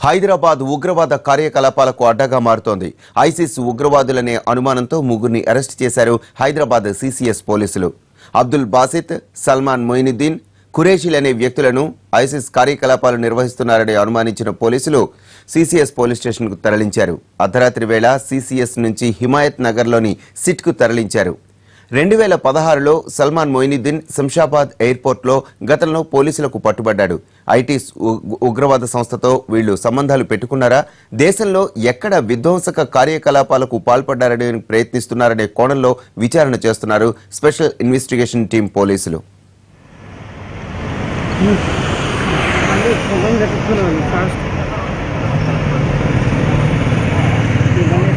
హైదరాబాద్ ఉగ్రవాద కార్యకలాపాలకు అడ్డగా మారుతోంది ఐసిస్ ఉగ్రవాదులనే అనుమానంతో ముగ్గురిని అరెస్ట్ చేశారు హైదరాబాద్ సిసిఎస్ పోలీసులు అబ్దుల్ బాసిత్ సల్మాన్ మొయినుద్దీన్ ఖురేషీల్ అనే వ్యక్తులను ఐసిస్ కార్యకలాపాలు నిర్వహిస్తున్నారని అనుమానించిన పోలీసులు సిసిఎస్ పోలీస్ స్టేషన్కు తరలించారు అర్ధరాత్రి వేళ సిసిఎస్ నుంచి హిమాయత్ నగర్లోని సిట్కు తరలించారు రెండు వేల పదహారులో సల్మాన్ మొయినుద్దీన్ శంషాబాద్ ఎయిర్పోర్ట్లో గతంలో పోలీసులకు పట్టుబడ్డాడు ఐటీ ఉ- ఉగ్రవాద సంస్థతో వీళ్లు సంబంధాలు పెట్టుకున్నారా దేశంలో ఎక్కడ విధ్వంసక కార్యకలాపాలకు పాల్పడ్డారని ప్రయత్నిస్తున్నారనే కోణంలో విచారణ చేస్తున్నారు స్పెషల్ ఇన్వెస్టిగేషన్ టీం పోలీసులు మళ్ళీ పొగం కట్టుకున్నాను ఫాస్ట్ ఇవన్నీ